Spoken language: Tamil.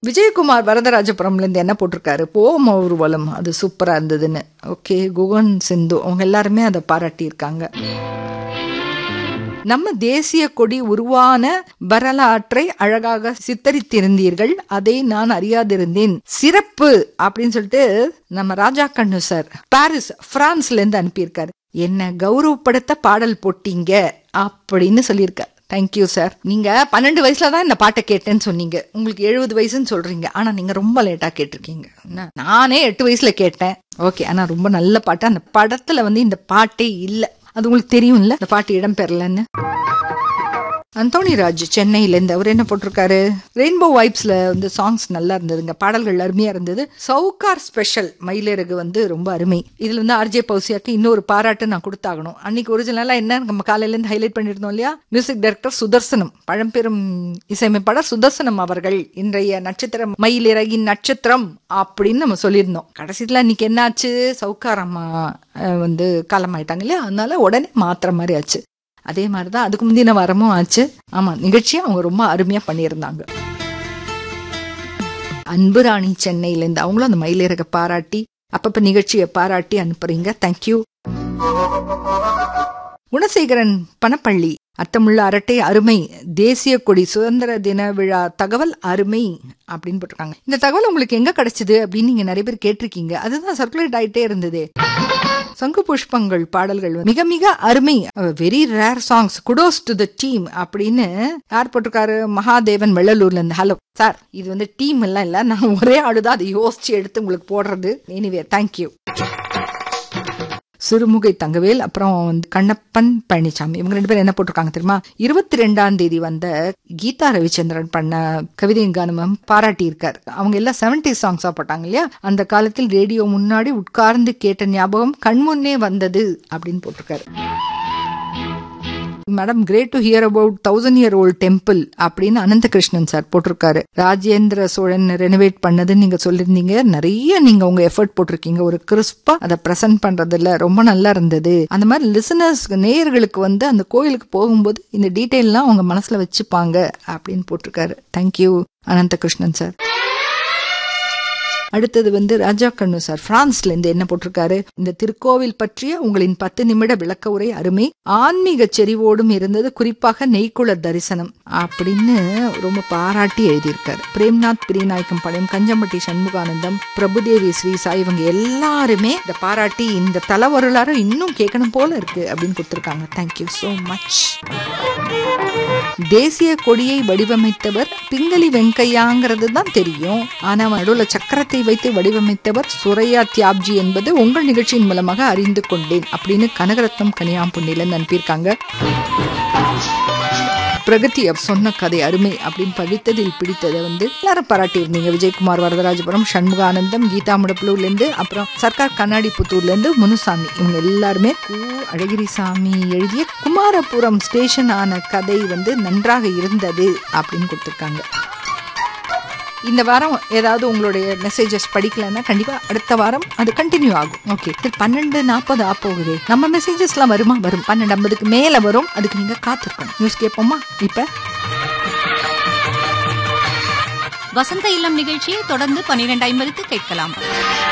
விஜயகுமார் வரதராஜபுரம்ல இருந்து என்ன போட்டிருக்காரு போம் ஊர்வலம் அது சூப்பரா இருந்ததுன்னு ஓகே குகன் சிந்து அவங்க எல்லாருமே அதை பாராட்டியிருக்காங்க நம்ம தேசிய கொடி உருவான வரலாற்றை அழகாக சித்தரித்திருந்தீர்கள் அதை நான் அறியாதிருந்தேன் சிறப்பு அப்படின்னு சொல்லிட்டு நம்ம ராஜா கண்ணு சார் பாரிஸ் பிரான்ஸ்ல இருந்து அனுப்பியிருக்காரு என்ன கௌரவப்படுத்த பாடல் போட்டீங்க அப்படின்னு சொல்லியிருக்காரு தேங்க்யூ சார் நீங்க பன்னெண்டு வயசுல தான் இந்த பாட்டை கேட்டேன்னு சொன்னீங்க உங்களுக்கு எழுபது வயசுன்னு சொல்றீங்க ஆனா நீங்க ரொம்ப லேட்டா கேட்டிருக்கீங்க என்ன? நானே எட்டு வயசுல கேட்டேன் ஓகே ஆனா ரொம்ப நல்ல பாட்டு அந்த படத்துல வந்து இந்த பாட்டே இல்ல அது உங்களுக்கு தெரியும்ல இந்த பாட்டு இடம் பெறலன்னு அந்தோணி ராஜ் சென்னையில இருந்து அவர் என்ன போட்டிருக்காரு ரெயின்போ வைப்ஸ்ல வந்து சாங்ஸ் நல்லா இருந்ததுங்க பாடல்கள் அருமையா இருந்தது சவுகார் ஸ்பெஷல் மயிலிறகு வந்து ரொம்ப அருமை இதுல வந்து ஆர்ஜே பௌசியாக்கு இன்னொரு பாராட்டு நான் கொடுத்தாகணும் அன்னைக்கு ஒரிஜினலா என்ன நம்ம காலையில இருந்து ஹைலைட் பண்ணிருந்தோம் இல்லையா மியூசிக் டைரக்டர் சுதர்சனம் பழம்பெரும் இசையமைப்பாளர் சுதர்சனம் அவர்கள் இன்றைய நட்சத்திரம் மயிலிறகின் நட்சத்திரம் அப்படின்னு நம்ம சொல்லியிருந்தோம் கடைசியில இன்னைக்கு என்னாச்சு சவுக்கார் அம்மா அஹ், வந்து காலமாயிட்டாங்க இல்லையா அதனால உடனே மாத்துற மாதிரி ஆச்சு அதே மாதிரி தான் அதுக்கு முந்தின வாரமும் ஆச்சு ஆமா நிகழ்ச்சியை அவங்க ரொம்ப அருமையா பண்ணியிருந்தாங்க அன்புராணி சென்னையிலேருந்து அவங்களும் அந்த மயிலிறக பாராட்டி அப்பப்ப நிகழ்ச்சியை பாராட்டி அனுப்புறீங்க தேங்க்யூ குணசேகரன் பணப்பள்ளி அர்த்தமுள்ள அரட்டை அருமை தேசிய கொடி சுதந்திர தின விழா தகவல் அருமை அப்படின்னு போட்டிருக்காங்க இந்த தகவல் உங்களுக்கு எங்க கிடைச்சது அப்படின்னு நீங்க நிறைய பேர் கேட்டிருக்கீங்க அதுதான் சர்க்குலேட் ஆயிட்டே இருந்தது சங்கு புஷ்பங்கள் பாடல்கள் வந்து மிக மிக அருமை very rare songs kudos to the team அப்படின்னு யார் போட்டிருக்காரு மகாதேவன் வெள்ளலூர்ல இருந்து ஹலோ சார் இது வந்து டீம் எல்லாம் இல்ல நான் ஒரே ஆளுதான் அதை யோசிச்சு எடுத்து உங்களுக்கு போடுறது எனிவே தேங்க்யூ சிறுமுகை தங்கவேல் அப்புறம் வந்து கண்ணப்பன் பழனிசாமி இவங்க ரெண்டு பேரும் என்ன போட்டிருக்காங்க தெரியுமா இருபத்தி ரெண்டாம் தேதி வந்த கீதா ரவிச்சந்திரன் பண்ண கவிதை கானமம் பாராட்டி இருக்காரு அவங்க எல்லாம் செவன்டி சாங்ஸா போட்டாங்க இல்லையா அந்த காலத்தில் ரேடியோ முன்னாடி உட்கார்ந்து கேட்ட ஞாபகம் கண்முன்னே வந்தது அப்படின்னு போட்டிருக்காரு madam great to hear about thousand year old temple அப்படின்னு அனந்தகிருஷ்ணன் சார் போட்டிருக்காரு ராஜேந்திர சோழன் ரெனோவேட் பண்ணதுன்னு நீங்க சொல்லியிருந்தீங்க நிறைய நீங்க உங்க எஃபர்ட் போட்டிருக்கீங்க ஒரு கிறிஸ்பா அதை பிரசன்ட் பண்றதுல ரொம்ப நல்லா இருந்தது அந்த மாதிரி லிசனர்ஸ் நேயர்களுக்கு வந்து அந்த கோயிலுக்கு போகும்போது இந்த டீட்டெயில்லாம் அவங்க மனசுல வச்சுப்பாங்க அப்படின்னு போட்டிருக்காரு தேங்க்யூ அனந்தகிருஷ்ணன் சார் அடுத்தது வந்து ராஜா கண்ணு சார் பிரான்ஸ்ல இருந்து என்ன போட்டிருக்காரு இந்த திருக்கோவில் பற்றிய உங்களின் பத்து நிமிட விளக்க உரை அருமை ஆன்மீக செறிவோடும் இருந்தது குறிப்பாக நெய்க்குள தரிசனம் அப்படின்னு ரொம்ப பாராட்டி எழுதியிருக்காரு பிரேம்நாத் பிரியநாயக்கம் பழையம் கஞ்சம்பட்டி சண்முகானந்தம் பிரபுதேவி ஸ்ரீசா இவங்க எல்லாருமே இந்த பாராட்டி இந்த தல வரலாறு இன்னும் கேட்கணும் போல இருக்கு அப்படின்னு கொடுத்திருக்காங்க தேங்க்யூ so மச் தேசிய கொடியை வடிவமைத்தவர் பிங்களி வெங்கையாங்கிறது தான் தெரியும் ஆனா நடுவுல சக்கரத்தை வைத்து வடிவமைத்தவர் சுரையா தியாப்ஜி என்பது உங்கள் நிகழ்ச்சியின் மூலமாக அறிந்து கொண்டேன் அப்படின்னு கனகரத்னம் கனியாம்புண்ணில அனுப்பியிருக்காங்க பிரகதி அவர் சொன்ன கதை அருமை அப்படின்னு படித்ததில் பிடித்ததை வந்து எல்லாரும் பாராட்டி இருந்தீங்க விஜயகுமார் வரதராஜபுரம் சண்முகானந்தம் கீதா முடப்புலூர்ல இருந்து அப்புறம் சர்க்கார் கண்ணாடி புத்தூர்ல இருந்து முனுசாமி இவங்க எல்லாருமே கு அழகிரிசாமி எழுதிய குமாரபுரம் ஸ்டேஷன் ஆன கதை வந்து நன்றாக இருந்தது அப்படின்னு கொடுத்துருக்காங்க இந்த வாரம் ஏதாவது உங்களுடைய மெசேஜஸ் படிக்கலன்னா கண்டிப்பா அடுத்த வாரம் அது கண்டினியூ ஆகும் ஓகே பன்னெண்டு நாற்பது ஆ போகுது நம்ம மெசேஜஸ்லாம் வருமா வரும் பன்னெண்டு ஐம்பதுக்கு மேல வரும் அதுக்கு நீங்க காத்திருக்கணும் நியூஸ் கேட்போமா இப்ப வசந்த இல்லம் நிகழ்ச்சியை தொடர்ந்து பனிரெண்டு ஐம்பதுக்கு கேட்கலாம்